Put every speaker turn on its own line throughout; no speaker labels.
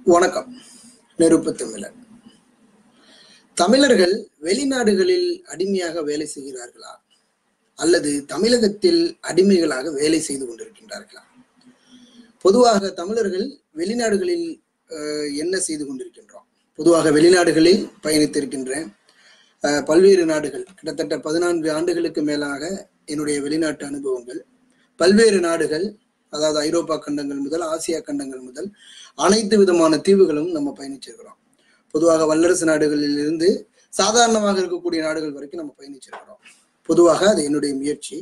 வணக்கம் நெருப்பு தமிழர் தமிழர்கள் வெளிநாடுகளில் அடிமையாக வேலை செய்கிறார்களா அல்லது தமிழகத்தில் அடிமைகளாக வேலை செய்து கொண்டிருக்கின்றார்களா பொதுவாக தமிழர்கள் வெளிநாடுகளில் அஹ், என்ன செய்து கொண்டிருக்கின்றோம் பொதுவாக வெளிநாடுகளில் பயணித்திருக்கின்றேன் அஹ், பல்வேறு நாடுகள் கிட்டத்தட்ட பதினான்கு ஆண்டுகளுக்கு மேலாக என்னுடைய வெளிநாட்டு அனுபவங்கள் பல்வேறு நாடுகள் அதாவது ஐரோப்பா கண்டங்கள் முதல் ஆசியா கண்டங்கள் முதல் அனைத்து விதமான தீவுகளும் நம்ம பயணிச்சிருக்கிறோம் பொதுவாக வல்லரசு நாடுகளில் இருந்து சாதாரணமாக இருக்கக்கூடிய நாடுகள் வரைக்கும் நம்ம பயணிச்சிருக்கிறோம் பொதுவாக அது என்னுடைய முயற்சி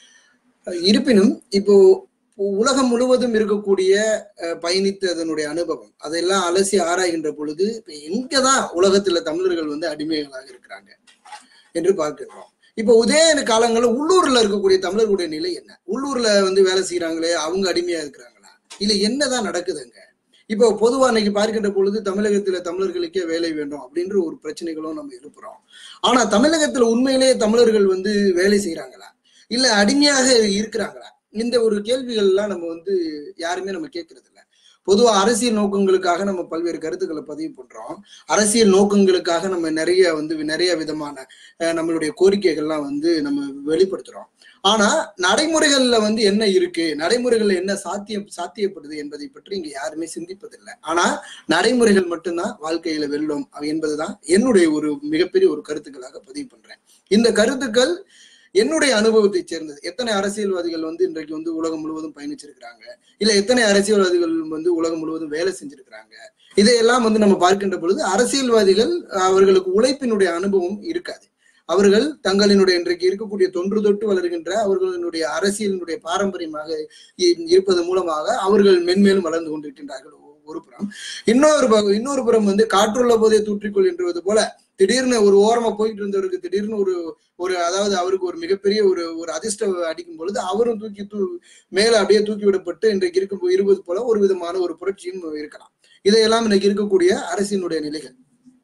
அஹ் இருப்பினும் இப்போ உலகம் முழுவதும் இருக்கக்கூடிய அஹ், பயணித்ததனுடைய அனுபவம் அதெல்லாம் அலசி ஆராய்கின்ற பொழுது இப்ப எங்கதான் உலகத்துல தமிழர்கள் வந்து அடிமைகளாக இருக்கிறாங்க என்று பார்க்கிறோம் இப்போ உதய காலங்களில் உள்ளூர்ல இருக்கக்கூடிய தமிழர்களுடைய நிலை என்ன உள்ளூர்ல வந்து வேலை செய்யறாங்களே அவங்க அடிமையா இருக்கிறாங்களா இல்ல என்னதான் நடக்குதுங்க இப்போ பொதுவா இன்னைக்கு பார்க்கின்ற பொழுது தமிழகத்துல தமிழர்களுக்கே வேலை வேண்டும் அப்படின்ற ஒரு பிரச்சனைகளும் நம்ம எழுப்புறோம் ஆனா தமிழகத்துல உண்மையிலேயே தமிழர்கள் வந்து வேலை செய்யறாங்களா இல்ல அடிமையாக இருக்கிறாங்களா இந்த ஒரு கேள்விகள் எல்லாம் நம்ம வந்து யாருமே நம்ம கேட்கறது இல்ல பொதுவா அரசியல் நோக்கங்களுக்காக நம்ம பல்வேறு கருத்துக்களை பதிவு பண்றோம் அரசியல் நோக்கங்களுக்காக நம்ம நிறைய வந்து நிறைய விதமான அஹ், நம்மளுடைய கோரிக்கைகள்லாம் வந்து நம்ம வெளிப்படுத்துறோம் ஆனா நடைமுறைகள்ல வந்து என்ன இருக்கு நடைமுறைகள்ல என்ன சாத்தியம் சாத்தியப்படுது என்பதை பற்றி இங்க யாருமே சிந்திப்பதில்லை ஆனா நடைமுறைகள் மட்டும்தான் வாழ்க்கையில வெல்லும் என்பதுதான் என்னுடைய ஒரு மிகப்பெரிய ஒரு கருத்துக்களாக பதிவு பண்றேன் இந்த கருத்துக்கள் என்னுடைய அனுபவத்தை சேர்ந்தது எத்தனை அரசியல்வாதிகள் வந்து இன்றைக்கு வந்து உலகம் முழுவதும் பயணிச்சிருக்கிறாங்க இல்ல எத்தனை அரசியல்வாதிகள் வந்து உலகம் முழுவதும் வேலை செஞ்சிருக்கிறாங்க இதையெல்லாம் வந்து நம்ம பார்க்கின்ற பொழுது அரசியல்வாதிகள் அவர்களுக்கு உழைப்பினுடைய அனுபவம் இருக்காது அவர்கள் தங்களினுடைய இன்றைக்கு இருக்கக்கூடிய தொன்று தொட்டு வளர்கின்ற அவர்களுடைய அரசியலினுடைய பாரம்பரியமாக இ- இருப்பது மூலமாக அவர்கள் மென்மேலும் வளர்ந்து கொண்டிருக்கின்றார்கள் ஒ- ஒரு புறம் இன்னொரு பக்கம் இன்னொரு புறம் வந்து காற்றுள்ள போதே தூற்றிக்கொள் என்றது போல திடீர்னு ஒரு ஓரமா போயிட்டு இருந்தவருக்கு திடீர்னு ஒரு ஒரு அதாவது அவருக்கு ஒரு மிகப்பெரிய ஒரு ஒரு அதிர்ஷ்டம் அடிக்கும் பொழுது அவரும் தூக்கி தூ மேல அப்படியே தூக்கி விடப்பட்டு இன்றைக்கு இருக்கும் இருப்பது போல ஒரு விதமான ஒரு புரட்சியும் இருக்கலாம் இதையெல்லாம் இன்னைக்கு இருக்கக்கூடிய அரசினுடைய நிலைகள்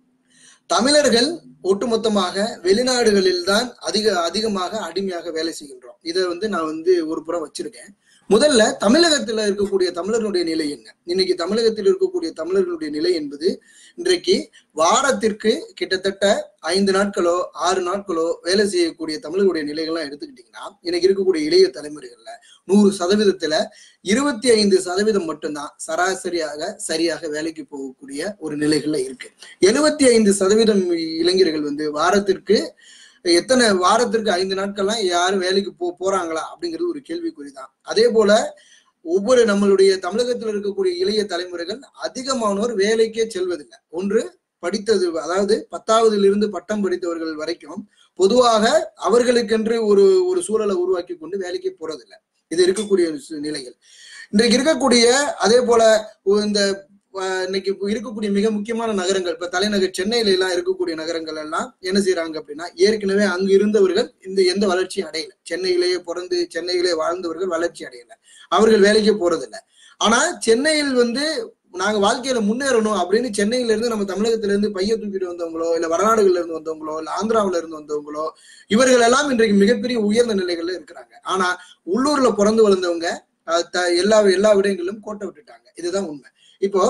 தமிழர்கள் ஒட்டுமொத்தமாக வெளிநாடுகளில் தான் அதிக அதிகமாக அடிமையாக வேலை செய்கின்றோம் இதை வந்து நான் வந்து ஒரு புறம் வச்சிருக்கேன் முதல்ல தமிழகத்துல இருக்கக்கூடிய தமிழர்களுடைய நிலை என்ன இன்னைக்கு தமிழகத்தில் இருக்கக்கூடிய தமிழர்களுடைய நிலை என்பது இன்றைக்கு வாரத்திற்கு கிட்டத்தட்ட ஐந்து நாட்களோ ஆறு நாட்களோ வேலை செய்யக்கூடிய தமிழர்களுடைய நிலைகள்லாம் எடுத்துக்கிட்டீங்கன்னா இன்னைக்கு இருக்கக்கூடிய இளைய தலைமுறைகள்ல நூறு சதவீதத்துல இருபத்தி ஐந்து சதவீதம் மட்டும்தான் சராசரியாக சரியாக வேலைக்கு போகக்கூடிய ஒரு நிலைகள்ல இருக்கு எழுபத்தி ஐந்து சதவீதம் இளைஞர்கள் வந்து வாரத்திற்கு எத்தனை வாரத்திற்கு ஐந்து நாட்கள்லாம் யாரும் வேலைக்கு போ போறாங்களா அப்படிங்கிறது ஒரு கேள்விக்குறிதான் அதே போல ஒவ்வொரு நம்மளுடைய தமிழகத்தில் இருக்கக்கூடிய இளைய தலைமுறைகள் அதிகமானோர் வேலைக்கே செல்வதில்லை ஒன்று படித்தது அதாவது பத்தாவதுல இருந்து பட்டம் படித்தவர்கள் வரைக்கும் பொதுவாக அவர்களுக்கென்று ஒரு ஒரு சூழலை உருவாக்கி கொண்டு வேலைக்கு போறதில்லை இது இருக்கக்கூடிய சு- நிலைகள் இன்றைக்கு இருக்கக்கூடிய அதே போல இந்த அஹ், இன்னைக்கு இப்ப இருக்கக்கூடிய மிக முக்கியமான நகரங்கள் இப்ப தலைநகர் சென்னையில எல்லாம் இருக்கக்கூடிய நகரங்கள் எல்லாம் என்ன செய்யறாங்க அப்படின்னா ஏற்கனவே அங்கு இருந்தவர்கள் இந்த எந்த வளர்ச்சியும் அடையல சென்னையிலேயே பிறந்து சென்னையிலே வாழ்ந்தவர்கள் வளர்ச்சி அடையல அவர்கள் வேலைக்கே போறதில்லை ஆனா சென்னையில் வந்து நாங்க வாழ்க்கையில முன்னேறணும் அப்படின்னு சென்னையில இருந்து நம்ம தமிழகத்துல இருந்து பைய தூக்கிட்டு வந்தவங்களோ இல்ல வடநாடுகள்ல இருந்து வந்தவங்களோ இல்ல ஆந்திராவுல இருந்து வந்தவங்களோ இவர்கள் எல்லாம் இன்றைக்கு மிகப்பெரிய உயர்ந்த நிலைகள்ல இருக்கிறாங்க ஆனா உள்ளூர்ல பிறந்து வளர்ந்தவங்க அஹ், த- எல்லா எல்லா விடயங்களிலும் கோட்டை விட்டுட்டாங்க இதுதான் உண்மை இப்போ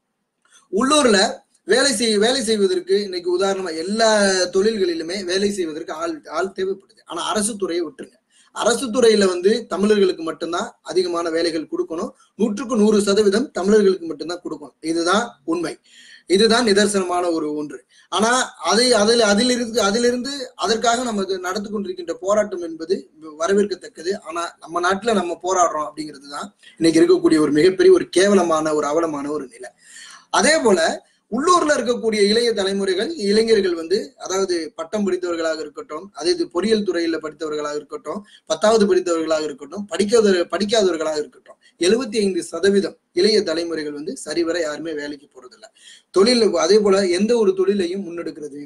உள்ளூர்ல வேலை செய் வேலை செய்வதற்கு இன்னைக்கு உதாரணமா எல்லா தொழில்களிலுமே வேலை செய்வதற்கு ஆள் ஆள் தேவைப்படுது ஆனா அரசு துறையை விட்டுருங்க அரசு துறையில வந்து தமிழர்களுக்கு மட்டும்தான் அதிகமான வேலைகள் கொடுக்கணும் நூற்றுக்கு நூறு சதவீதம் தமிழர்களுக்கு மட்டும்தான் கொடுக்கணும் இதுதான் உண்மை இதுதான் நிதர்சனமான ஒரு ஒன்று ஆனா அதை அதில் அதிலிருந்து அதிலிருந்து அதற்காக நம்ம இது நடத்தி கொண்டிருக்கின்ற போராட்டம் என்பது வரவேற்கத்தக்கது ஆனா நம்ம நாட்டுல நம்ம போராடுறோம் அப்படிங்கிறது தான் இன்னைக்கு இருக்கக்கூடிய ஒரு மிகப்பெரிய ஒரு கேவலமான ஒரு அவலமான ஒரு நிலை அதே போல உள்ளூர்ல இருக்கக்கூடிய இளைய தலைமுறைகள் இளைஞர்கள் வந்து அதாவது பட்டம் படித்தவர்களாக இருக்கட்டும் அதே இது பொறியியல் துறையில படித்தவர்களாக இருக்கட்டும் பத்தாவது படித்தவர்களாக இருக்கட்டும் படிக்காத படிக்காதவர்களாக இருக்கட்டும் எழுபத்தி ஐந்து சதவீதம் இளைய தலைமுறைகள் வந்து சரிவர யாருமே வேலைக்கு போறதில்ல தொழில் அதே போல எந்த ஒரு தொழிலையும் முன்னெடுக்கிறது இல்லை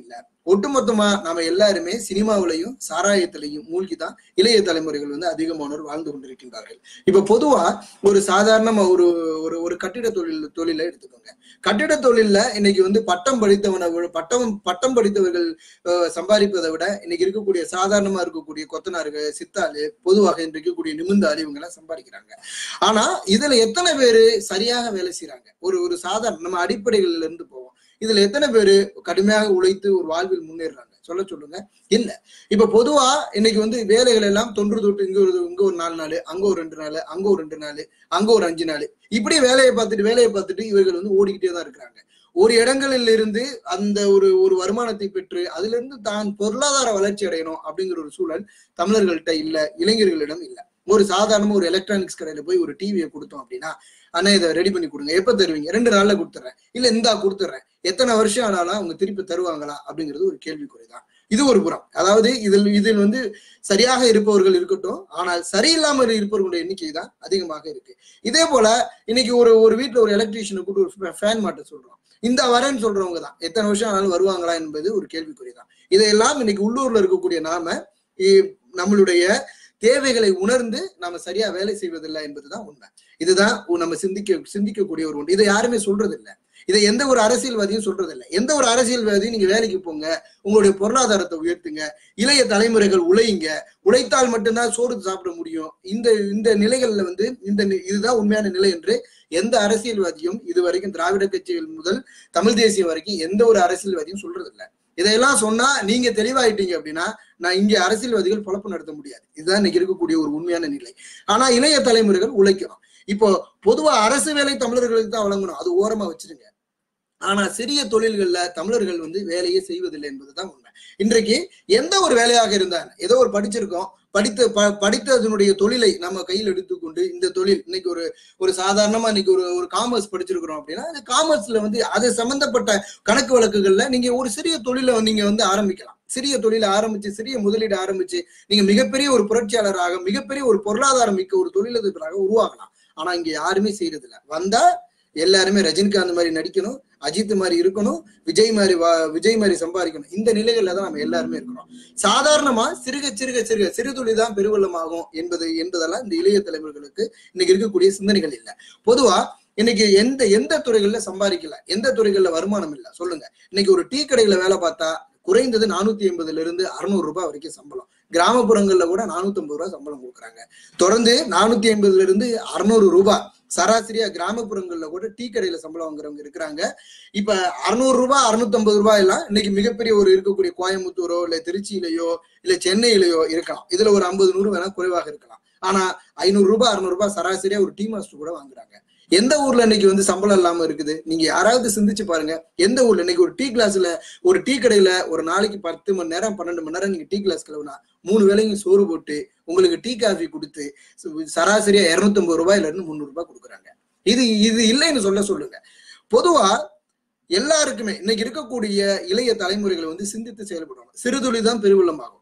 ஒட்டுமொத்தமா நாம எல்லாருமே சினிமாவிலையும் சாராயத்திலையும் மூழ்கி தான் இளைய தலைமுறைகள் வந்து அதிகமானோர் வாழ்ந்து கொண்டிருக்கின்றார்கள் இப்ப பொதுவா ஒரு சாதாரணமா ஒரு ஒரு ஒரு கட்டிட தொழில் தொழிலை எடுத்துக்கோங்க கட்டிட தொழில்ல இன்னைக்கு வந்து பட்டம் படித்தவனை விட பட்டம் பட்டம் படித்தவர்கள் அஹ், சம்பாதிப்பதை விட இன்னைக்கு இருக்கக்கூடிய சாதாரணமா இருக்கக்கூடிய கொத்தனார்கள் சித்தாளு பொதுவாக இன்று இருக்கக்கூடிய நிமிந்தாளு இவங்க எல்லாம் சம்பாதிக்கிறாங்க ஆனா இதுல எத்தனை பேரு சரியாக வேலை செய்யறாங்க ஒரு ஒரு சாதாரண நம்ம அடிப்படைகள்ல இருந்து போவோம் இதுல எத்தனை பேரு கடுமையாக உழைத்து ஒரு வாழ்வில் முன்னேறுறாங்க சொல்ல சொல்லுங்க இல்ல இப்ப பொதுவா இன்னைக்கு வந்து வேலைகள் எல்லாம் தொன்று தொட்டு இங்க ஒரு இங்க ஒரு நாலு நாள் அங்க ஒரு ரெண்டு நாள் அங்க ஒரு ரெண்டு நாள் அங்க ஒரு அஞ்சு நாள் இப்படி வேலையை பார்த்துட்டு வேலையை பார்த்துட்டு இவர்கள் வந்து ஓடிக்கிட்டே தான் இருக்கிறாங்க ஒரு இடங்களில் இருந்து அந்த ஒரு ஒரு வருமானத்தை பெற்று அதுல இருந்து தான் பொருளாதார வளர்ச்சி அடையணும் அப்படிங்கிற ஒரு சூழல் தமிழர்கள்ட்ட இல்ல இளைஞர்களிடம் இல்ல ஒரு சாதாரண ஒரு எலக்ட்ரானிக்ஸ் கடையில போய் ஒரு டிவியை கொடுத்தோம் அப்படின்னா அண்ணா இதை ரெடி பண்ணி கொடுங்க எப்ப தருவீங்க ரெண்டு நாள்ல கொடுத்துறேன் இல்ல இந்தா கொடுத்துறேன் எத்தனை வருஷம் ஆனாலும் அவங்க திருப்பி தருவாங்களா அப்படிங்கிறது ஒரு கேள்விக்குறிதான் இது ஒரு புறம் அதாவது இதில் இதில் வந்து சரியாக இருப்பவர்கள் இருக்கட்டும் ஆனால் சரியில்லாமல் இருப்பவர்களுடைய எண்ணிக்கை தான் அதிகமாக இருக்கு இதே போல இன்னைக்கு ஒரு ஒரு வீட்டுல ஒரு எலக்ட்ரீஷியனை கூட்டு ஒரு ஃபேன் மாட்ட சொல்றோம் இந்த வரேன்னு சொல்றவங்க தான் எத்தனை வருஷம் ஆனாலும் வருவாங்களா என்பது ஒரு கேள்விக்குறிதான் இதையெல்லாம் இன்னைக்கு உள்ளூர்ல இருக்கக்கூடிய நாம இ- நம்மளுடைய தேவைகளை உணர்ந்து நாம சரியா வேலை செய்வதில்லை என்பதுதான் உண்மை இதுதான் உ- நம்ம சிந்திக்க சிந்திக்கக்கூடிய ஒரு ஒன்று இதை யாருமே சொல்றது இல்ல இதை எந்த ஒரு அரசியல்வாதியும் சொல்றது இல்ல எந்த ஒரு அரசியல்வாதியும் நீங்க வேலைக்கு போங்க உங்களுடைய பொருளாதாரத்தை உயர்த்துங்க இளைய தலைமுறைகள் உழையுங்க உழைத்தால் மட்டும்தான் சோறு சாப்பிட முடியும் இந்த இந்த நிலைகள்ல வந்து இந்த நி- இதுதான் உண்மையான நிலை என்று எந்த அரசியல்வாதியும் இதுவரைக்கும் திராவிட கட்சிகள் முதல் தமிழ் தேசியம் வரைக்கும் எந்த ஒரு அரசியல்வாதியும் சொல்றது இல்ல இதையெல்லாம் சொன்னா நீங்க தெளிவாயிட்டீங்க அப்படின்னா நான் இங்க அரசியல்வாதிகள் பொழப்பு நடத்த முடியாது இதுதான் இன்னைக்கு இருக்கக்கூடிய ஒரு உண்மையான நிலை ஆனா இளைய தலைமுறைகள் உழைக்கணும் இப்போ பொதுவா அரசு வேலை தமிழர்களுக்கு தான் வழங்கணும் அது ஓரமா வச்சிருங்க ஆனா சிறிய தொழில்கள்ல தமிழர்கள் வந்து வேலையே செய்வதில்லை என்பதுதான் உண்மை இன்றைக்கு எந்த ஒரு வேலையாக இருந்தால் ஏதோ ஒரு படிச்சிருக்கோம் படித்த ப படித்ததனுடைய தொழிலை நம்ம கையில் எடுத்துக்கொண்டு இந்த தொழில் இன்னைக்கு ஒரு ஒரு சாதாரணமா இன்னைக்கு ஒரு ஒரு காமர்ஸ் படிச்சிருக்கிறோம் அப்படின்னா அந்த காமர்ஸ்ல வந்து அது சம்பந்தப்பட்ட கணக்கு வழக்குகள்ல நீங்க ஒரு சிறிய தொழிலை நீங்க வந்து ஆரம்பிக்கலாம் சிறிய தொழிலை ஆரம்பிச்சு சிறிய முதலீடு ஆரம்பிச்சு நீங்க மிகப்பெரிய ஒரு புரட்சியாளராக மிகப்பெரிய ஒரு பொருளாதாரம் மிக்க ஒரு தொழிலதிபராக உருவாகலாம் ஆனா இங்க யாருமே செய்யறது இல்ல வந்தா எல்லாருமே ரஜினிகாந்த் மாதிரி நடிக்கணும் அஜித் மாதிரி இருக்கணும் விஜய் மாதிரி வா- விஜய் மாதிரி சம்பாதிக்கணும் இந்த நிலைகள்ல தான் நம்ம எல்லாருமே இருக்கிறோம் சாதாரணமா சிறுக சிறுக சிறுக சிறுதுளி தான் பெருவெள்ளமாகும் என்பது என்பதெல்லாம் இந்த இளைய தலைவர்களுக்கு இன்னைக்கு இருக்கக்கூடிய சிந்தனைகள் இல்ல பொதுவா இன்னைக்கு எந்த எந்த துறைகள்ல சம்பாதிக்கல எந்த துறைகள்ல வருமானம் இல்ல சொல்லுங்க இன்னைக்கு ஒரு டீ கடையில வேலை பார்த்தா குறைந்தது நானூத்தி எண்பதுல இருந்து அறுநூறு ரூபாய் வரைக்கும் சம்பளம் கிராமப்புறங்கள்ல கூட நானூத்தி ஐம்பது ரூபாய் சம்பளம் கொடுக்குறாங்க தொடர்ந்து நானூத்தி ஐம்பதுல இருந்து அறுநூறு ரூபாய் சராசரியா கிராமப்புறங்கள்ல கூட டீ கடையில சம்பளம் வாங்குறவங்க இருக்கிறாங்க இப்ப அறுநூறு ரூபாய் அறுநூத்தி ஐம்பது ரூபாய் எல்லாம் இன்னைக்கு மிகப்பெரிய ஒரு இருக்கக்கூடிய கோயம்புத்தூரோ இல்ல திருச்சியிலயோ இல்ல சென்னையிலயோ இருக்கலாம் இதுல ஒரு ஐம்பது நூறு வேணா குறைவாக இருக்கலாம் ஆனா ஐநூறு ரூபாய் அறுநூறு ரூபாய் சராசரியா ஒரு டீ மாஸ்டர் கூட வாங்குறாங்க எந்த ஊர்ல இன்னைக்கு வந்து சம்பளம் இல்லாம இருக்குது நீங்க யாராவது சிந்திச்சு பாருங்க எந்த ஊர்ல இன்னைக்கு ஒரு டீ கிளாஸ்ல ஒரு டீ கடையில ஒரு நாளைக்கு பத்து மணி நேரம் பன்னெண்டு மணி நேரம் நீங்க டீ கிளாஸ் கிளவுனா மூணு வேளையும் சோறு போட்டு உங்களுக்கு டீ காஃபி கொடுத்து சு- சராசரியா இருநூத்தி ஐம்பது ரூபாயில இருந்து முந்நூறு ரூபாய் கொடுக்குறாங்க இது இது இல்லைன்னு சொல்ல சொல்லுங்க பொதுவா எல்லாருக்குமே இன்னைக்கு இருக்கக்கூடிய இளைய தலைமுறைகளை வந்து சிந்தித்து செயல்படணும் சிறுதுளி தான் பெருவெள்ளமாகும்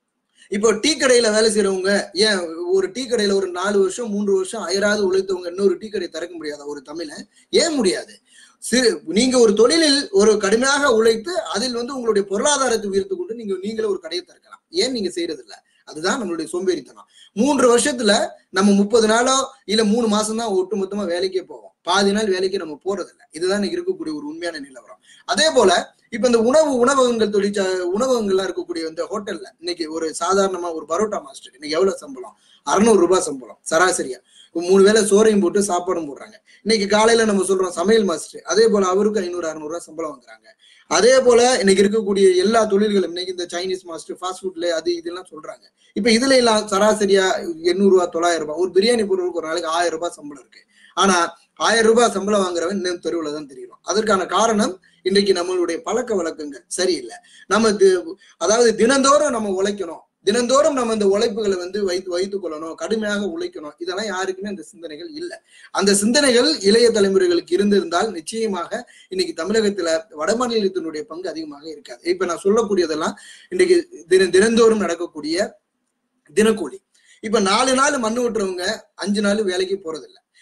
இப்போ டீ கடையில வேலை செய்யறவங்க ஏன் ஒரு டீ கடையில ஒரு நாலு வருஷம் மூன்று வருஷம் அயராது உழைத்தவங்க இன்னொரு டீ கடை திறக்க முடியாதா ஒரு தமிழன் ஏன் முடியாது சிறு நீங்க ஒரு தொழிலில் ஒரு கடுமையாக உழைத்து அதில் வந்து உங்களுடைய பொருளாதாரத்தை உயர்த்து கொண்டு நீங்க நீங்களே ஒரு கடையை திறக்கலாம் ஏன் நீங்க செய்யறது இல்ல அதுதான் நம்மளுடைய சோம்பேறித்தனம் மூன்று வருஷத்துல நம்ம முப்பது நாளோ இல்ல மூணு மாசம் தான் ஒட்டுமொத்தமா வேலைக்கே போவோம் பாதி நாள் வேலைக்கு நம்ம போறது இல்ல இதுதான் இன்னைக்கு இருக்கக்கூடிய ஒரு உண்மையான நிலவரம் அதே போல இப்ப இந்த உணவு உணவகங்கள் தொழிற்சா உணவகங்கள்லாம் இருக்கக்கூடிய இந்த ஹோட்டல்ல இன்னைக்கு ஒரு சாதாரணமா ஒரு பரோட்டா மாஸ்டர் இன்னைக்கு எவ்வளவு சம்பளம் அறுநூறு ரூபாய் சம்பளம் சராசரியா இப்ப மூணு வேளை சோறையும் போட்டு சாப்பாடும் போடுறாங்க இன்னைக்கு காலையில நம்ம சொல்றோம் சமையல் மாஸ்டர் அதே போல அவருக்கு ஐநூறு அறுநூறு ரூபாய் சம்பளம் வாங்குறாங்க அதே போல இன்னைக்கு இருக்கக்கூடிய எல்லா தொழில்களும் இன்னைக்கு இந்த சைனீஸ் மாஸ்டர் ஃபாஸ்ட் ஃபுட்ல அது இதெல்லாம் சொல்றாங்க இப்ப இதுல எல்லாம் சராசரியா எண்ணூறு ரூபாய் தொள்ளாயிரம் ரூபாய் ஒரு பிரியாணி பொருளுக்கு ஒரு நாளைக்கு ஆயிரம் ரூபாய் சம்பளம் இருக்கு ஆனா ஆயிரம் ரூபாய் சம்பளம் வாங்குறவன் இன்னும் தெருவுல தான் தெரியணும் அதற்கான காரணம் இன்றைக்கு நம்மளுடைய பழக்க வழக்கங்கள் சரியில்லை நம்ம தி- அதாவது தினந்தோறும் நம்ம உழைக்கணும் தினந்தோறும் நம்ம இந்த உழைப்புகளை வந்து வைத்து வைத்துக் கொள்ளணும் கடுமையாக உழைக்கணும் இதெல்லாம் யாருக்குமே அந்த சிந்தனைகள் இல்லை அந்த சிந்தனைகள் இளைய தலைமுறைகளுக்கு இருந்திருந்தால் நிச்சயமாக இன்னைக்கு தமிழகத்துல வடமாநிலத்தினுடைய பங்கு அதிகமாக இருக்காது இப்ப நான் சொல்லக்கூடியதெல்லாம் இன்னைக்கு தின தினந்தோறும் நடக்கக்கூடிய தினக்கூலி இப்ப நாலு நாள் மண்ணு விட்டுறவங்க அஞ்சு நாள் வேலைக்கு போறதில்ல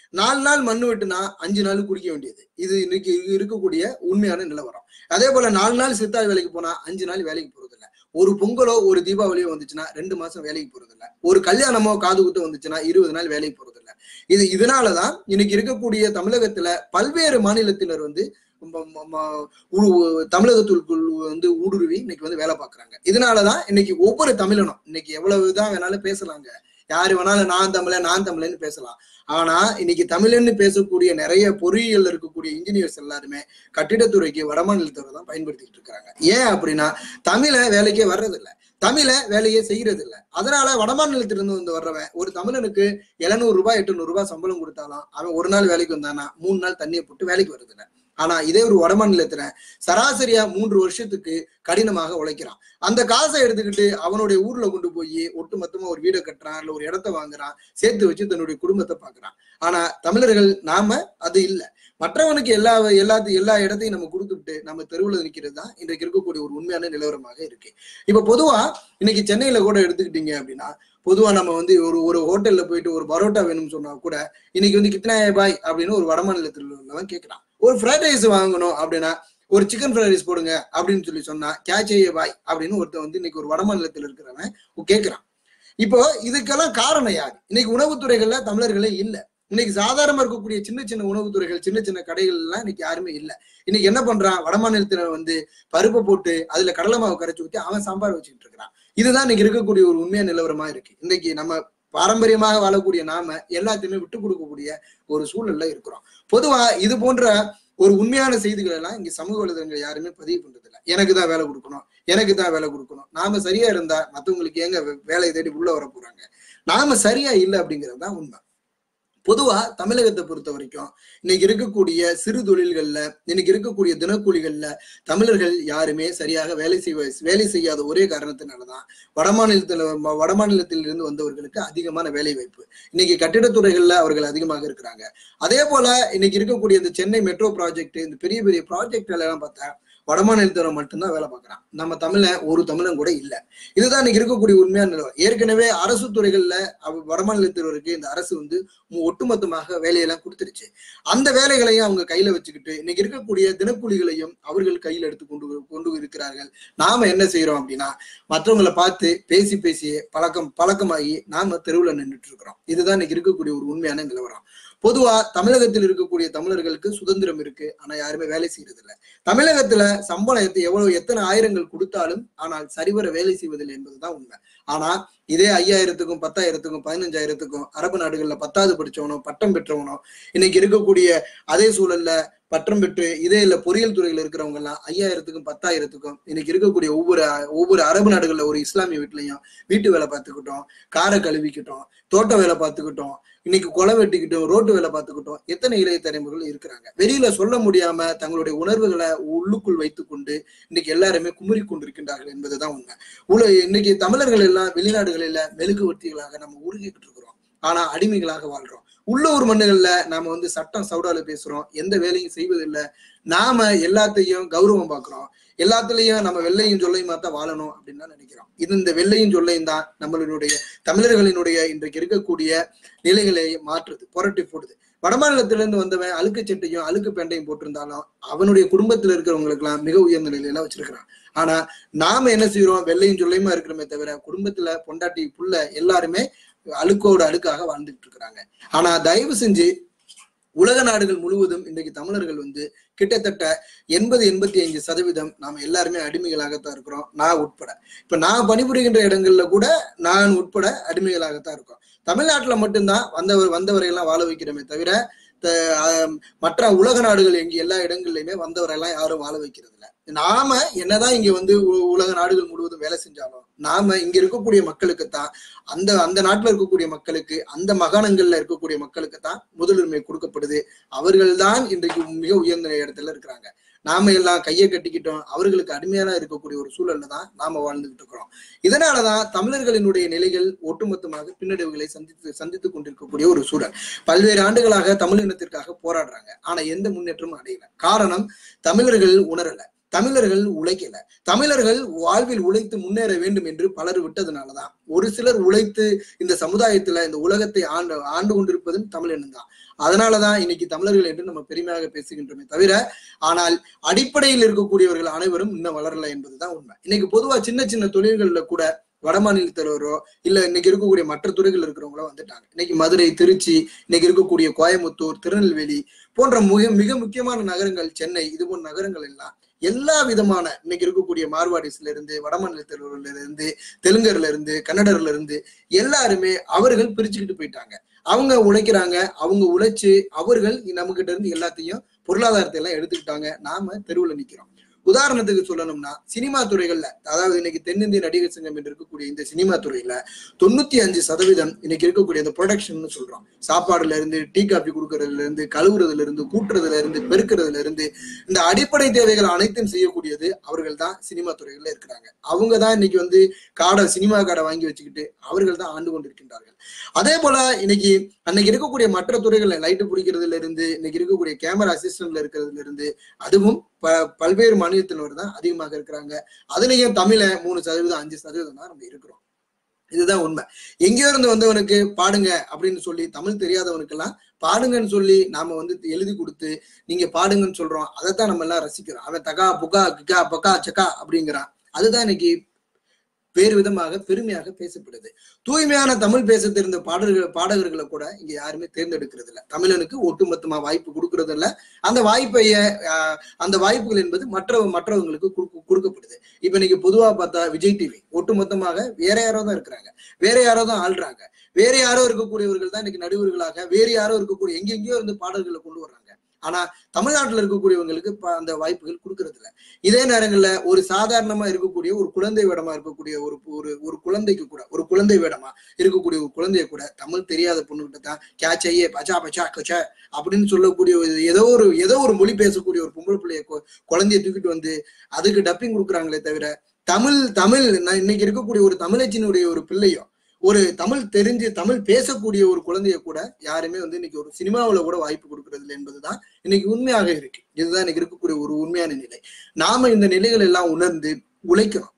நாலு நாள் மண்ணு வெட்டுனா அஞ்சு நாள் குடிக்க வேண்டியது இது இன்னைக்கு இருக்கக்கூடிய உண்மையான நிலவரம் அதே போல நாலு நாள் சித்தாய் வேலைக்கு போனா அஞ்சு நாள் வேலைக்கு போறது இல்ல ஒரு பொங்கலோ ஒரு தீபாவளியோ வந்துச்சுன்னா ரெண்டு மாசம் வேலைக்கு போறது இல்ல ஒரு கல்யாணமோ காது குத்து வந்துச்சுன்னா இருபது நாள் வேலைக்கு போறது இல்ல இது இதனாலதான் இன்னைக்கு இருக்கக்கூடிய தமிழகத்துல பல்வேறு மாநிலத்தினர் வந்து ம- ம- ம- உ- தமிழகத்திற்குள் வந்து ஊடுருவி இன்னைக்கு வந்து வேலை பார்க்கறாங்க இதனாலதான் இன்னைக்கு ஒவ்வொரு தமிழனும் இன்னைக்கு எவ்வளவுதான் வேணாலும் பேசலாங்க யாரு வேணாலும் நான் தமிழன் நான் தமிழன்னு பேசலாம் ஆனா இன்னைக்கு தமிழன்னு பேசக்கூடிய நிறைய பொறியியல் இருக்கக்கூடிய இன்ஜினியர்ஸ் எல்லாருமே கட்டிடத்துறைக்கு வடமாநிலத்தவர் தான் பயன்படுத்திட்டு இருக்காங்க ஏன் அப்படின்னா தமிழை வேலைக்கே வர்றதில்ல தமிழை வேலையே செய்யறது இல்ல அதனால வடமாநிலத்திலிருந்து வந்து வர்றவன் ஒரு தமிழனுக்கு எழுநூறு ரூபாய் எட்டுநூறு ரூபாய் சம்பளம் கொடுத்தாலும் அவன் ஒரு நாள் வேலைக்கு வந்தானா மூணு நாள் தண்ணியை போட்டு வேலைக்கு வருது இல்ல ஆனா இதே ஒரு வடமாநிலத்துல சராசரியா மூன்று வருஷத்துக்கு கடினமாக உழைக்கிறான் அந்த காசை எடுத்துக்கிட்டு அவனுடைய ஊர்ல கொண்டு போய் ஒட்டுமொத்தமா ஒரு வீடை கட்டுறான் இல்ல ஒரு இடத்த வாங்குறான் சேர்த்து வச்சு தன்னுடைய குடும்பத்தை பாக்குறான் ஆனா தமிழர்கள் நாம அது இல்ல மற்றவனுக்கு எல்லா எல்லாத்தையும் எல்லா இடத்தையும் நம்ம கொடுத்துட்டு நம்ம தெருவுல நிக்கிறது தான் இன்றைக்கு இருக்கக்கூடிய ஒரு உண்மையான நிலவரமாக இருக்கு இப்ப பொதுவா இன்னைக்கு சென்னையில கூட எடுத்துக்கிட்டீங்க அப்படின்னா பொதுவா நம்ம வந்து ஒரு ஒரு ஹோட்டல்ல போயிட்டு ஒரு பரோட்டா வேணும்னு சொன்னா கூட இன்னைக்கு வந்து கித்தனா பாய் அப்படின்னு ஒரு வடமாநிலத்தில் உள்ளவன் கேட்கிறான் ஒரு ஃப்ரைட் ரைஸ் வாங்கணும் அப்படின்னா ஒரு சிக்கன் ஃப்ரைட் ரைஸ் போடுங்க அப்படின்னு சொல்லி சொன்னா கேச்சேயே பாய் அப்படின்னு ஒருத்தன் வந்து இன்னைக்கு ஒரு வடமாநிலத்தில் இருக்கிறவன் கேட்கிறான் இப்போ இதுக்கெல்லாம் காரணம் யார் இன்னைக்கு உணவுத்துறைகள்ல தமிழர்களே இல்ல இன்னைக்கு சாதாரணமா இருக்கக்கூடிய சின்ன சின்ன உணவுத்துறைகள் சின்ன சின்ன கடைகள் எல்லாம் இன்னைக்கு யாருமே இல்ல இன்னைக்கு என்ன பண்றான் வடமாநிலத்துல வந்து பருப்பை போட்டு அதுல கடலை மாவு கரைச்சு ஊத்தி அவன் சாம்பார் வச்சுக்கிட்டு இருக்கிறான் இதுதான் இன்னைக்கு இருக்கக்கூடிய ஒரு உண்மையான நிலவரமா இருக்கு இன்னைக்கு நம்ம பாரம்பரியமாக வாழக்கூடிய நாம எல்லாத்தையுமே விட்டு கொடுக்கக்கூடிய ஒரு சூழல்ல இருக்கிறோம் பொதுவா இது போன்ற ஒரு உண்மையான செய்திகள் எல்லாம் இங்க சமூக வலைதளங்கள் யாருமே பதிவு பண்றது இல்ல எனக்கு தான் வேலை கொடுக்கணும் எனக்கு தான் வேலை கொடுக்கணும் நாம சரியா இருந்தா மத்தவங்களுக்கு ஏங்க வே- வேலையை தேடி உள்ள வர போறாங்க நாம சரியா இல்லை அப்படிங்கிறது தான் உண்மை பொதுவா தமிழகத்தை பொறுத்த வரைக்கும் இன்னைக்கு இருக்கக்கூடிய சிறு தொழில்கள்ல இன்னைக்கு இருக்கக்கூடிய தினக்கூலிகள்ல தமிழர்கள் யாருமே சரியாக வேலை செய்வ வேலை செய்யாத ஒரே காரணத்தினாலதான் வடமாநிலத்துல ம- வடமாநிலத்தில் இருந்து வந்தவர்களுக்கு அதிகமான வேலை வாய்ப்பு இன்னைக்கு கட்டிடத்துறைகள்ல அவர்கள் அதிகமாக இருக்கிறாங்க அதே போல இன்னைக்கு இருக்கக்கூடிய இந்த சென்னை மெட்ரோ ப்ராஜெக்ட் இந்த பெரிய பெரிய ப்ராஜெக்ட் எல்லாம் பார்த்தா வடமாநிலத்தவர் மட்டும்தான் வேலை பார்க்கறான் நம்ம தமிழன் ஒரு தமிழன் கூட இல்ல இதுதான் இன்னைக்கு இருக்கக்கூடிய உண்மையான நிலவரம் ஏற்கனவே அரசு துறைகள்ல அவ- வடமாநிலத்தினருக்கு இந்த அரசு வந்து மு- ஒட்டுமொத்தமாக வேலையெல்லாம் கொடுத்துருச்சு அந்த வேலைகளையும் அவங்க கையில வச்சுக்கிட்டு இன்னைக்கு இருக்கக்கூடிய தினக்கூலிகளையும் அவர்கள் கையில் எடுத்து கொண்டு கொண்டு இருக்கிறார்கள் நாம என்ன செய்யறோம் அப்படின்னா மற்றவங்களை பார்த்து பேசி பேசி பழக்கம் பழக்கமாகி நாம தெருவுல நின்றுட்டு இருக்கிறோம் இதுதான் இன்னைக்கு இருக்கக்கூடிய ஒரு உண்மையான நிலவரம் பொதுவா தமிழகத்தில் இருக்கக்கூடிய தமிழர்களுக்கு சுதந்திரம் இருக்கு ஆனா யாருமே வேலை செய்யறது இல்ல தமிழகத்துல சம்பளம் எத்த- எவ்வளவு எத்தனை ஆயிரங்கள் கொடுத்தாலும் ஆனால் சரிவர வேலை செய்வதில்லை என்பதுதான் உண்மை ஆனா இதே ஐயாயிரத்துக்கும் பத்தாயிரத்துக்கும் பதினஞ்சாயிரத்துக்கும் அரபு நாடுகள்ல பத்தாவது படிச்சவனோ பட்டம் பெற்றவனோ இன்னைக்கு இருக்கக்கூடிய அதே சூழல்ல பட்டம் பெற்று இதே இல்ல பொறியியல் துறையில இருக்கிறவங்க எல்லாம் ஐயாயிரத்துக்கும் பத்தாயிரத்துக்கும் இன்னைக்கு இருக்கக்கூடிய ஒவ்வொரு ஒவ்வொரு அரபு நாடுகள்ல ஒரு இஸ்லாமிய வீட்லயும் வீட்டு வேலை பார்த்துக்கிட்டோம் காரை கழுவிக்கிட்டோம் தோட்ட வேலை பார்த்துக்கிட்டோம் இன்னைக்கு கொலை வெட்டிக்கிட்டோம் ரோட்டு வேலை பார்த்துக்கிட்டோம் எத்தனை இளைய தலைமுறைகள் இருக்கிறாங்க வெளியில சொல்ல முடியாம தங்களுடைய உணர்வுகளை உள்ளுக்குள் வைத்துக்கொண்டு இன்னைக்கு எல்லாருமே குமுறி கொண்டிருக்கின்றார்கள் என்பதுதான் உண்மை உல இன்னைக்கு தமிழர்கள் எல்லாம் வெளிநாடுகளில மெழுகுவர்த்திகளாக நம்ம உருகிக்கிட்டு இருக்கிறோம் ஆனா அடிமைகளாக வாழ்றோம் உள்ளூர் மண்ணுகள்ல நாம வந்து சட்டம் சவுடால பேசுறோம் எந்த வேலையும் செய்வதில்லை நாம எல்லாத்தையும் கௌரவம் பார்க்கிறோம் எல்லாத்துலயும் நம்ம வெள்ளையும் சொல்லையும் தான் வாழணும் அப்படின்னு தான் நினைக்கிறோம் இது இந்த வெள்ளையும் சொல்லையும் தான் நம்மளுடைய தமிழர்களினுடைய இன்றைக்கு இருக்கக்கூடிய நிலைகளை மாற்றுது புரட்டி போடுது வடமாநிலத்தில இருந்து வந்தவன் அழுக்கு சட்டையும் அழுக்கு பேண்டையும் போட்டிருந்தாலும் அவனுடைய குடும்பத்துல இருக்கிறவங்களுக்கு எல்லாம் மிக உயர்ந்த நிலையில வச்சிருக்கிறான் ஆனா நாம என்ன செய்யறோம் வெள்ளையும் சொல்லையுமா இருக்கிறோமே தவிர குடும்பத்துல பொண்டாட்டி புள்ள எல்லாருமே அழுக்கோட அழுக்காக வாழ்ந்துட்டு இருக்கிறாங்க ஆனா தயவு செஞ்சு உலக நாடுகள் முழுவதும் இன்றைக்கு தமிழர்கள் வந்து கிட்டத்தட்ட எண்பது எண்பத்தி ஐந்து சதவீதம் நாம எல்லாருமே அடிமைகளாகத்தான் இருக்கிறோம் நான் உட்பட இப்ப நான் பணிபுரிகின்ற இடங்கள்ல கூட நான் உட்பட அடிமைகளாகத்தான் இருக்கோம் தமிழ்நாட்டுல மட்டும்தான் வந்தவர் வந்தவரை எல்லாம் வாழ வைக்கிறோமே தவிர த- ஆஹ் மற்ற உலக நாடுகள் எங்க எல்லா இடங்கள்லயுமே வந்தவரெல்லாம் யாரும் வாழ வைக்கிறது இல்ல நாம என்னதான் இங்க வந்து உ- உலக நாடுகள் முழுவதும் வேலை செஞ்சாலும் நாம இங்க இருக்கக்கூடிய மக்களுக்கு தான் அந்த அந்த நாட்டுல இருக்கக்கூடிய மக்களுக்கு அந்த மாகாணங்கள்ல இருக்கக்கூடிய மக்களுக்கு தான் முதலுரிமை கொடுக்கப்படுது அவர்கள்தான் இன்றைக்கு மிக உயர்ந்த இடத்துல இருக்கிறாங்க நாம எல்லாம் கையை கட்டிக்கிட்டோம் அவர்களுக்கு அடிமையான இருக்கக்கூடிய ஒரு சூழல்ல தான் நாம வாழ்ந்துகிட்டு இருக்கிறோம் இதனாலதான் தமிழர்களினுடைய நிலைகள் ஒட்டுமொத்தமாக பின்னடைவுகளை சந்தித்து சந்தித்துக் கொண்டிருக்கக்கூடிய ஒரு சூழல் பல்வேறு ஆண்டுகளாக தமிழ் இனத்திற்காக போராடுறாங்க ஆனா எந்த முன்னேற்றமும் அடையல காரணம் தமிழர்கள் உணரல தமிழர்கள் உழைக்கல தமிழர்கள் வாழ்வில் உழைத்து முன்னேற வேண்டும் என்று பலர் விட்டதுனாலதான் ஒரு சிலர் உழைத்து இந்த சமுதாயத்துல இந்த உலகத்தை ஆண்டு ஆண்டு கொண்டிருப்பதும் தமிழன் தான் அதனாலதான் இன்னைக்கு தமிழர்கள் என்று நம்ம பெருமையாக பேசுகின்றோமே தவிர ஆனால் அடிப்படையில் இருக்கக்கூடியவர்கள் அனைவரும் இன்னும் வளரல என்பதுதான் உண்மை இன்னைக்கு பொதுவா சின்ன சின்ன தொழில்கள்ல கூட வட மாநிலத்திலரோ இல்ல இன்னைக்கு இருக்கக்கூடிய மற்ற துறைகள் இருக்கிறவங்களோ வந்துட்டாங்க இன்னைக்கு மதுரை திருச்சி இன்னைக்கு இருக்கக்கூடிய கோயம்புத்தூர் திருநெல்வேலி போன்ற மிக மிக முக்கியமான நகரங்கள் சென்னை இது போன்ற நகரங்கள் எல்லாம் எல்லா விதமான இன்னைக்கு இருக்கக்கூடிய மார்வாடிஸ்ல இருந்து வடமாநிலத்தில இருந்து தெலுங்கர்ல இருந்து கன்னடர்ல இருந்து எல்லாருமே அவர்கள் பிரிச்சுக்கிட்டு போயிட்டாங்க அவங்க உழைக்கிறாங்க அவங்க உழைச்சு அவர்கள் நம்ம கிட்ட இருந்து எல்லாத்தையும் பொருளாதாரத்தை எல்லாம் எடுத்துக்கிட்டாங்க நாம தெருவுல நிக்கிறோம் உதாரணத்துக்கு சொல்லணும்னா சினிமா துறைகள்ல அதாவது இன்னைக்கு தென்னிந்திய நடிகர் சங்கம் என்று இருக்கக்கூடிய இந்த சினிமா துறையில தொண்ணூத்தி அஞ்சு சதவீதம் இன்னைக்கு இருக்கக்கூடிய இந்த ப்ரொடக்ஷன் சொல்றோம் சாப்பாடுல இருந்து டீ காஃபி கொடுக்கறதுல இருந்து கழுவுறதுல இருந்து கூட்டுறதுல இருந்து பெருக்கிறதுல இருந்து இந்த அடிப்படை தேவைகள் அனைத்தும் செய்யக்கூடியது அவர்கள் தான் சினிமா துறைகள்ல இருக்கிறாங்க அவங்க தான் இன்னைக்கு வந்து காடை சினிமா காடை வாங்கி வச்சுக்கிட்டு அவர்கள் தான் ஆண்டு கொண்டிருக்கின்றார்கள் அதே போல இன்னைக்கு அன்னைக்கு இருக்கக்கூடிய மற்ற துறைகள்ல லைட்டு பிடிக்கிறதுல இருந்து இன்னைக்கு இருக்கக்கூடிய கேமரா அசிஸ்டன்ட்ல இருக்கிறதுல இருந்து அதுவும் ப பல்வேறு மாநிலத்தினர் தான் அதிகமாக இருக்கிறாங்க அதுலயும் தமிழ மூணு சதவீதம் அஞ்சு சதவீதம் தான் நம்ம இருக்கிறோம் இதுதான் உண்மை எங்கேயோ இருந்து வந்தவனுக்கு பாடுங்க அப்படின்னு சொல்லி தமிழ் தெரியாதவனுக்கெல்லாம் பாடுங்கன்னு சொல்லி நாம வந்து எழுதி கொடுத்து நீங்க பாடுங்கன்னு சொல்றோம் அதைத்தான் நம்ம எல்லாம் ரசிக்கிறோம் அவன் தகா புகா கிகா பக்கா சக்கா அப்படிங்கிறான் அதுதான் இன்னைக்கு வேறு விதமாக பெருமையாக பேசப்படுது தூய்மையான தமிழ் பேச தெரிந்த பாடல்கள் பாடகர்களை கூட இங்க யாருமே தேர்ந்தெடுக்கிறது இல்ல தமிழனுக்கு ஒட்டுமொத்தமா வாய்ப்பு கொடுக்கறது இல்ல அந்த வாய்ப்பைய அந்த வாய்ப்புகள் என்பது மற்ற மற்றவங்களுக்கு கொடுக்கப்படுது இப்ப இன்னைக்கு பொதுவா பார்த்தா விஜய் டிவி ஒட்டுமொத்தமாக வேற யாரோ தான் இருக்கிறாங்க வேற யாரோ தான் ஆள்றாங்க வேற யாரோ இருக்கக்கூடியவர்கள் தான் இன்னைக்கு நடுவர்களாக வேறு யாரோ இருக்கக்கூடிய எங்கெங்கயோ இருந்து பாடல்களை கொண்டு வர்றாங்க ஆனா தமிழ்நாட்டுல இருக்கக்கூடியவங்களுக்கு அந்த வாய்ப்புகள் கொடுக்கறது இல்ல இதே நேரங்கள்ல ஒரு சாதாரணமா இருக்கக்கூடிய ஒரு குழந்தை வேடமா இருக்கக்கூடிய ஒரு ஒரு ஒரு குழந்தைக்கு கூட ஒரு குழந்தை வேடமா இருக்கக்கூடிய ஒரு குழந்தைய கூட தமிழ் தெரியாத பொண்ணுகிட்ட தான் கேச்சையே பச்சா பச்சா கச்ச அப்படின்னு சொல்லக்கூடிய ஏதோ ஒரு ஏதோ ஒரு மொழி பேசக்கூடிய ஒரு பொம்பளை பிள்ளைய குழந்தைய தூக்கிட்டு வந்து அதுக்கு டப்பிங் கொடுக்குறாங்களே தவிர தமிழ் தமிழ் இன்னைக்கு இருக்கக்கூடிய ஒரு தமிழச்சினுடைய ஒரு பிள்ளையோ ஒரு தமிழ் தெரிஞ்சு தமிழ் பேசக்கூடிய ஒரு குழந்தைய கூட யாருமே வந்து இன்னைக்கு ஒரு சினிமாவில் கூட வாய்ப்பு கொடுக்கறது இல்லை என்பதுதான் இன்னைக்கு உண்மையாக இருக்கு இதுதான் இன்னைக்கு இருக்கக்கூடிய ஒரு உண்மையான நிலை நாம இந்த நிலைகள் எல்லாம் உணர்ந்து உழைக்கணும்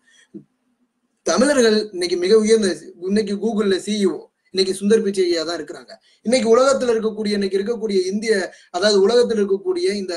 தமிழர்கள் இன்னைக்கு மிக உயர்ந்த இன்னைக்கு கூகுள்ல சிஇஓ இன்னைக்கு சுந்தர் பிச்சையா தான் இருக்கிறாங்க இன்னைக்கு உலகத்துல இருக்கக்கூடிய இன்னைக்கு இருக்கக்கூடிய இந்திய அதாவது உலகத்தில் இருக்கக்கூடிய இந்த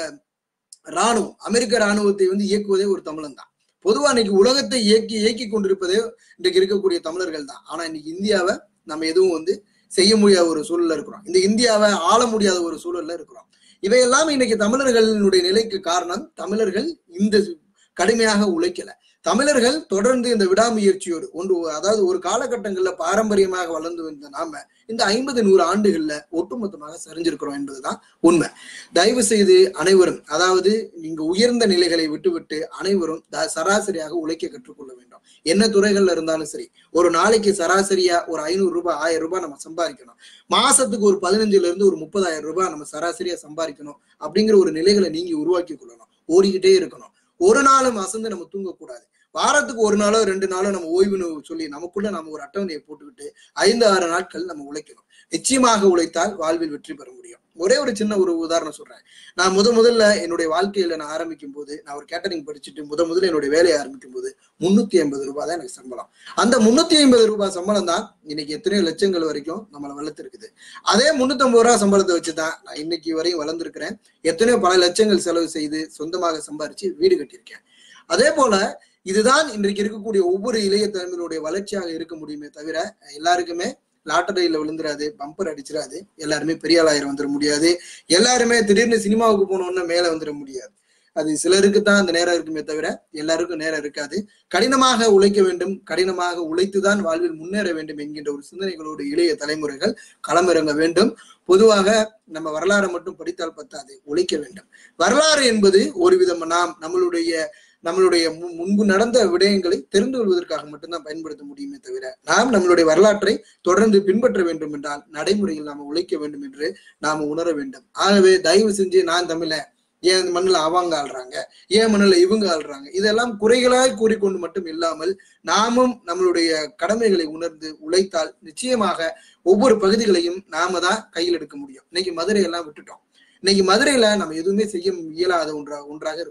ராணுவம் அமெரிக்க ராணுவத்தை வந்து இயக்குவதே ஒரு தமிழன் தான் பொதுவா இன்னைக்கு உலகத்தை இயக்கி இயக்கி கொண்டிருப்பதே இன்றைக்கு இருக்கக்கூடிய தமிழர்கள் தான் ஆனா இன்னைக்கு இந்தியாவை நம்ம எதுவும் வந்து செய்ய முடியாத ஒரு சூழல்ல இருக்கிறோம் இந்த இந்தியாவை ஆள முடியாத ஒரு சூழல்ல இருக்கிறோம் இவையெல்லாம் இன்னைக்கு தமிழர்களுடைய நிலைக்கு காரணம் தமிழர்கள் இந்த கடுமையாக உழைக்கல தமிழர்கள் தொடர்ந்து இந்த விடாமுயற்சியோடு ஒன்று அதாவது ஒரு காலகட்டங்கள்ல பாரம்பரியமாக வளர்ந்து வந்த நாம இந்த ஐம்பது நூறு ஆண்டுகள்ல ஒட்டுமொத்தமாக சரிஞ்சிருக்கிறோம் என்பதுதான் உண்மை தயவு செய்து அனைவரும் அதாவது நீங்க உயர்ந்த நிலைகளை விட்டுவிட்டு அனைவரும் சராசரியாக உழைக்க கற்றுக்கொள்ள வேண்டும் என்ன துறைகள்ல இருந்தாலும் சரி ஒரு நாளைக்கு சராசரியா ஒரு ஐநூறு ரூபாய் ஆயிரம் ரூபாய் நம்ம சம்பாதிக்கணும் மாசத்துக்கு ஒரு பதினஞ்சுல இருந்து ஒரு முப்பதாயிரம் ரூபாய் நம்ம சராசரியா சம்பாதிக்கணும் அப்படிங்கிற ஒரு நிலைகளை நீங்க உருவாக்கி கொள்ளணும் ஓடிக்கிட்டே இருக்கணும் ஒரு நாளும் அசந்து நம்ம தூங்கக்கூடாது வாரத்துக்கு ஒரு நாளோ ரெண்டு நாளோ நம்ம ஓய்வுன்னு சொல்லி நமக்குள்ள நம்ம ஒரு அட்டவணையை போட்டுக்கிட்டு ஐந்து ஆறு நாட்கள் நம்ம உழைக்கணும் நிச்சயமாக உழைத்தால் வாழ்வில் வெற்றி பெற முடியும் ஒரே ஒரு சின்ன ஒரு உதாரணம் சொல்றேன் நான் முத முதல்ல என்னுடைய வாழ்க்கையில நான் ஆரம்பிக்கும் போது நான் ஒரு கேட்டரிங் படிச்சுட்டு முத முதல்ல என்னுடைய வேலையை ஆரம்பிக்கும் போது முன்னூத்தி ஐம்பது ரூபாய் தான் எனக்கு சம்பளம் அந்த முன்னூத்தி ஐம்பது ரூபாய் சம்பளம் தான் இன்னைக்கு எத்தனையோ லட்சங்கள் வரைக்கும் நம்மளை வளர்த்துருக்குது அதே முன்னூத்தி ஐம்பது ரூபாய் சம்பளத்தை வச்சுதான் நான் இன்னைக்கு வரையும் வளர்ந்துருக்கிறேன் எத்தனையோ பல லட்சங்கள் செலவு செய்து சொந்தமாக சம்பாரிச்சு வீடு கட்டியிருக்கேன் அதே போல இதுதான் இன்றைக்கு இருக்கக்கூடிய ஒவ்வொரு இளைய தலைமையினுடைய வளர்ச்சியாக இருக்க முடியுமே தவிர எல்லாருக்குமே லாட்டரியில விழுந்துராது பம்பர் அடிச்சிடாது எல்லாருமே பெரிய ஆளாயிரம் வந்துட முடியாது எல்லாருமே திடீர்னு சினிமாவுக்கு போனோம்னா மேல வந்துட முடியாது அது சிலருக்கு தான் அந்த நேரம் இருக்குமே தவிர எல்லாருக்கும் நேரம் இருக்காது கடினமாக உழைக்க வேண்டும் கடினமாக உழைத்துதான் வாழ்வில் முன்னேற வேண்டும் என்கின்ற ஒரு சிந்தனைகளோடு இளைய தலைமுறைகள் களமிறங்க வேண்டும் பொதுவாக நம்ம வரலாறை மட்டும் படித்தால் பத்தாது உழைக்க வேண்டும் வரலாறு என்பது ஒரு விதம் நாம் நம்மளுடைய நம்மளுடைய முன்பு நடந்த விடயங்களை தெரிந்து கொள்வதற்காக மட்டும்தான் பயன்படுத்த முடியுமே தவிர நாம் நம்மளுடைய வரலாற்றை தொடர்ந்து பின்பற்ற வேண்டும் என்றால் நடைமுறையில் நாம் உழைக்க வேண்டும் என்று நாம உணர வேண்டும் ஆகவே தயவு செஞ்சு நான் தமிழ ஏன் மண்ணில் அவங்க ஆள்றாங்க ஏன் மண்ணில் இவங்க ஆள்றாங்க இதெல்லாம் குறைகளாய் கூறிக்கொண்டு மட்டும் இல்லாமல் நாமும் நம்மளுடைய கடமைகளை உணர்ந்து உழைத்தால் நிச்சயமாக ஒவ்வொரு பகுதிகளையும் நாம தான் கையில் எடுக்க முடியும் இன்னைக்கு மதுரையெல்லாம் விட்டுட்டோம் இன்னைக்கு மதுரையில நம்ம எதுவுமே செய்ய இயலாத ஒன்றா ஒன்றாக இருக்கிறோம்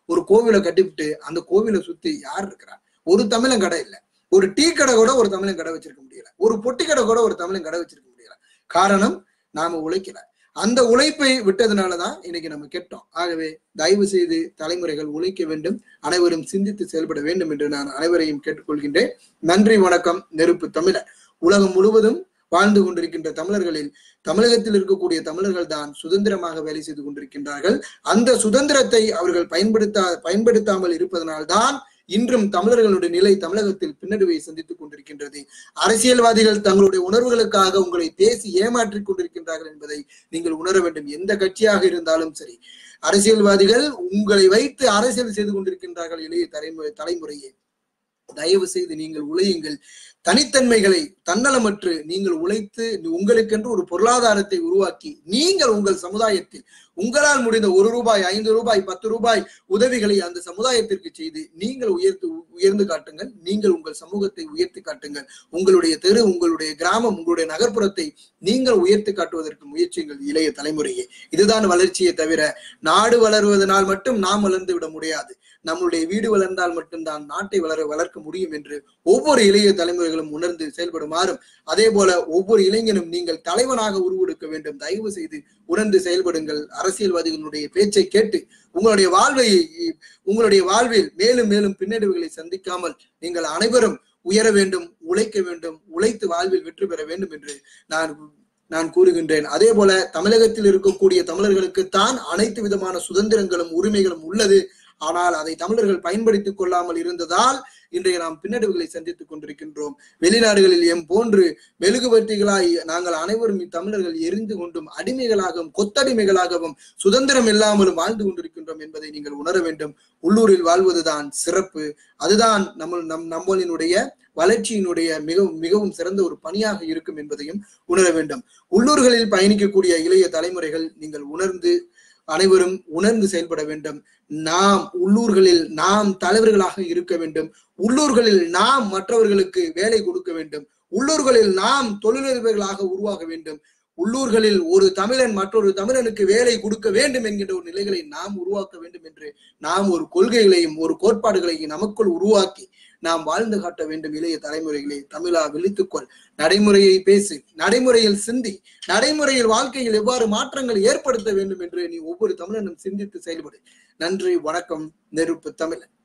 ஒரு கோவிலை கட்டிவிட்டு அந்த கோவிலை சுத்தி யார் இருக்கிறா ஒரு தமிழன் கடை இல்லை ஒரு டீ கடை கூட ஒரு தமிழன் கடை வச்சிருக்க முடியல ஒரு பொட்டி கடை கூட ஒரு தமிழன் கடை வச்சிருக்க முடியல காரணம் நாம உழைக்கல அந்த உழைப்பை விட்டதுனாலதான் இன்னைக்கு நம்ம கெட்டோம் ஆகவே தயவு செய்து தலைமுறைகள் உழைக்க வேண்டும் அனைவரும் சிந்தித்து செயல்பட வேண்டும் என்று நான் அனைவரையும் கேட்டுக்கொள்கின்றேன் நன்றி வணக்கம் நெருப்பு தமிழர் உலகம் முழுவதும் வாழ்ந்து கொண்டிருக்கின்ற தமிழர்களில் தமிழகத்தில் இருக்கக்கூடிய தமிழர்கள் தான் சுதந்திரமாக வேலை செய்து கொண்டிருக்கின்றார்கள் அந்த சுதந்திரத்தை அவர்கள் பயன்படுத்தா பயன்படுத்தாமல் இருப்பதனால்தான் இன்றும் தமிழர்களுடைய நிலை தமிழகத்தில் பின்னடைவை சந்தித்துக் கொண்டிருக்கின்றது அரசியல்வாதிகள் தங்களுடைய உணர்வுகளுக்காக உங்களை பேசி ஏமாற்றிக் கொண்டிருக்கின்றார்கள் என்பதை நீங்கள் உணர வேண்டும் எந்த கட்சியாக இருந்தாலும் சரி அரசியல்வாதிகள் உங்களை வைத்து அரசியல் செய்து கொண்டிருக்கின்றார்கள் இளைய தலைமுறை தலைமுறையே தயவு செய்து நீங்கள் உழையுங்கள் தனித்தன்மைகளை தன்னலமற்று நீங்கள் உழைத்து உங்களுக்கென்று ஒரு பொருளாதாரத்தை உருவாக்கி நீங்கள் உங்கள் சமுதாயத்தில் உங்களால் முடிந்த ஒரு ரூபாய் ஐந்து ரூபாய் பத்து ரூபாய் உதவிகளை அந்த சமுதாயத்திற்கு செய்து நீங்கள் உயர்த்து உயர்ந்து காட்டுங்கள் நீங்கள் உங்கள் சமூகத்தை உயர்த்தி காட்டுங்கள் உங்களுடைய தெரு உங்களுடைய கிராமம் உங்களுடைய நகர்ப்புறத்தை நீங்கள் உயர்த்தி காட்டுவதற்கு முயற்சிகள் இளைய தலைமுறையே இதுதான் வளர்ச்சியை தவிர நாடு வளருவதனால் மட்டும் நாம் வளர்ந்து விட முடியாது நம்முடைய வீடு வளர்ந்தால் மட்டும்தான் நாட்டை வளர வளர்க்க முடியும் என்று ஒவ்வொரு இளைய தலைமுறைகளும் உணர்ந்து செயல்படுமாறும் அதே போல ஒவ்வொரு இளைஞனும் நீங்கள் தலைவனாக உருவெடுக்க வேண்டும் தயவு செய்து உணர்ந்து செயல்படுங்கள் அரசியல்வாதிகளுடைய பேச்சை கேட்டு உங்களுடைய வாழ்வை உங்களுடைய வாழ்வில் மேலும் மேலும் பின்னடைவுகளை சந்திக்காமல் நீங்கள் அனைவரும் உயர வேண்டும் உழைக்க வேண்டும் உழைத்து வாழ்வில் வெற்றி பெற வேண்டும் என்று நான் நான் கூறுகின்றேன் அதே போல தமிழகத்தில் இருக்கக்கூடிய தமிழர்களுக்கு தான் அனைத்து விதமான சுதந்திரங்களும் உரிமைகளும் உள்ளது ஆனால் அதை தமிழர்கள் பயன்படுத்திக் கொள்ளாமல் இருந்ததால் இன்றைய நாம் பின்னடைவுகளை சந்தித்துக் கொண்டிருக்கின்றோம் வெளிநாடுகளில் எம் போன்று மெழுகுவர்த்திகளாய் நாங்கள் அனைவரும் தமிழர்கள் எரிந்து கொண்டும் அடிமைகளாகவும் கொத்தடிமைகளாகவும் சுதந்திரம் இல்லாமலும் வாழ்ந்து கொண்டிருக்கின்றோம் என்பதை நீங்கள் உணர வேண்டும் உள்ளூரில் வாழ்வதுதான் சிறப்பு அதுதான் நம்ம நம் நம்மளினுடைய வளர்ச்சியினுடைய மிகவும் மிகவும் சிறந்த ஒரு பணியாக இருக்கும் என்பதையும் உணர வேண்டும் உள்ளூர்களில் பயணிக்கக்கூடிய இளைய தலைமுறைகள் நீங்கள் உணர்ந்து அனைவரும் உணர்ந்து செயல்பட வேண்டும் நாம் உள்ளூர்களில் நாம் தலைவர்களாக இருக்க வேண்டும் உள்ளூர்களில் நாம் மற்றவர்களுக்கு வேலை கொடுக்க வேண்டும் உள்ளூர்களில் நாம் தொழிலதிபர்களாக உருவாக வேண்டும் உள்ளூர்களில் ஒரு தமிழன் மற்றொரு தமிழனுக்கு வேலை கொடுக்க வேண்டும் என்கின்ற ஒரு நிலைகளை நாம் உருவாக்க வேண்டும் என்று நாம் ஒரு கொள்கைகளையும் ஒரு கோட்பாடுகளையும் நமக்குள் உருவாக்கி நாம் வாழ்ந்து காட்ட வேண்டும் இளைய தலைமுறைகளே தமிழா விழித்துக்கொள் நடைமுறையை பேசு நடைமுறையில் சிந்தி நடைமுறையில் வாழ்க்கையில் எவ்வாறு மாற்றங்கள் ஏற்படுத்த வேண்டும் என்று நீ ஒவ்வொரு தமிழனும் சிந்தித்து செயல்படு நன்றி வணக்கம் நெருப்பு தமிழன்